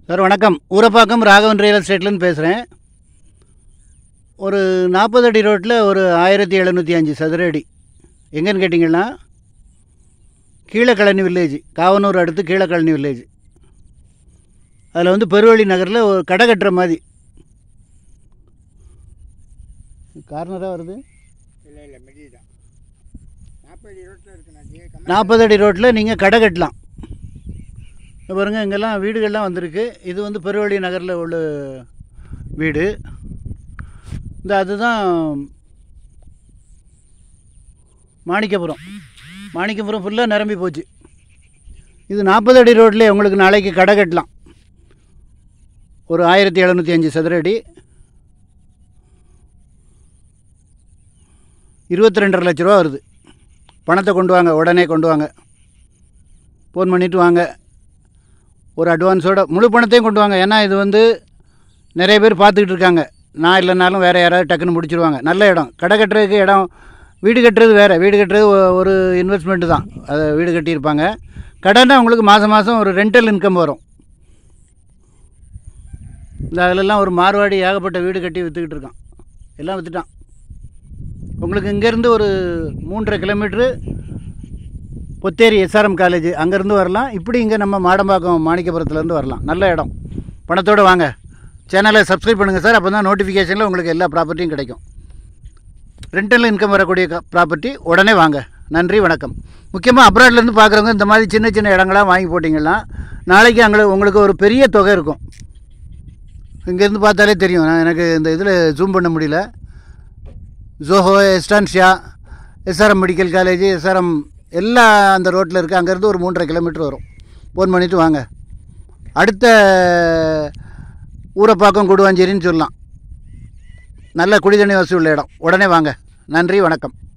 sir வணக்கம் Urapakkam Raghavan real எஸ்டேட்லேருந்து பேசுகிறேன் ஒரு நாற்பது அடி ரோட்டில் ஒரு ஆயிரத்தி எழுநூற்றி அஞ்சு சதுர அடி எங்கேன்னு கேட்டிங்கன்னா கீழக்கழனி வில்லேஜ் காவனூர் அடுத்து கீழக்கழனி வில்லேஜ் அதில் வந்து பெருவழி நகரில் ஒரு கடை கட்டுற மாதிரி கார்னராக வருது இல்லை இல்லை மெடி தான் நாற்பது ரோட்டில் இருக்கு நான் நாற்பது அடி ரோட்டில் நீங்கள் கடை கட்டலாம் இங்க பாருங்க இங்கெல்லாம் வீடுகள்லாம் வந்திருக்கு இது வந்து பெருவழி நகரில் உள்ள வீடு இந்த அதுதான் மாணிக்கபுரம் மாணிக்கபுரம் ஃபுல்லாக நிரம்பி போச்சு இது நாற்பது அடி ரோட்லேயே உங்களுக்கு நாளைக்கு கடை கட்டலாம் ஒரு ஆயிரத்தி எழுநூற்றி அஞ்சு சதுர அடி இருபத்தி ரெண்டரை லட்ச ரூபா வருது பணத்தை கொண்டு வாங்க உடனே கொண்டு வாங்க ஃபோன் பண்ணிவிட்டு வாங்க ஒரு அட்வான்ஸோட முழு பணத்தையும் கொண்டு வாங்க ஏன்னா இது வந்து நிறைய பேர் பார்த்துக்கிட்டு இருக்காங்க நான் இல்லைனாலும் வேறு யாராவது டக்குன்னு முடிச்சிருவாங்க நல்ல இடம் கடை கட்டுறதுக்கு இடம் வீடு கட்டுறது வேறு வீடு கட்டுறது ஒ- ஒரு இன்வெஸ்ட்மெண்ட்டு தான் அதை வீடு கட்டியிருப்பாங்க கடைன்னா உங்களுக்கு மாதம் மாதம் ஒரு ரெண்டல் இன்கம் வரும் இந்த அதிலெல்லாம் ஒரு மார்வாடி ஏகப்பட்ட வீடு கட்டி விற்றுக்கிட்டு இருக்கான் எல்லாம் விற்றுட்டான் உங்களுக்கு இங்கேருந்து ஒரு மூன்றரை கிலோமீட்ரு பொத்தேரி எஸ்ஆர்எம் காலேஜ் அங்கேருந்து வரலாம் இப்படி இங்கே நம்ம மாடம்பாக்கம் மாணிக்கபுரத்துலேருந்து வரலாம் நல்ல இடம் பணத்தோடு வாங்க சேனலை சப்ஸ்கிரைப் பண்ணுங்கள் சார் அப்போ தான் நோட்டிஃபிகேஷனில் உங்களுக்கு எல்லா ப்ராப்பர்ட்டியும் கிடைக்கும் ரெண்டல் இன்கம் வரக்கூடிய ப்ராப்பர்ட்டி உடனே வாங்க நன்றி வணக்கம் முக்கியமாக அப்ராட்லேருந்து பார்க்குறவங்க இந்த மாதிரி சின்ன சின்ன இடங்களாம் வாங்கி போட்டிங்கன்னா நாளைக்கு அங்கே உங்களுக்கு ஒரு பெரிய தொகை இருக்கும் இங்கேருந்து பார்த்தாலே தெரியும் நான் எனக்கு இந்த இதில் ஜூம் பண்ண முடியல Zoho Estancia SRM medical college SRM எல்லாம் அந்த ரோட்டில் இருக்குது அங்கேருந்து ஒரு மூன்றரை கிலோமீட்டர் வரும் ஃபோன் பண்ணிவிட்டு வாங்க அடுத்த ஊரப்பாக்கம் கொடுவாஞ்சேரின்னு சொல்லலாம் நல்ல குடிதண்ணி வசதி உள்ள இடம் உடனே வாங்க நன்றி வணக்கம்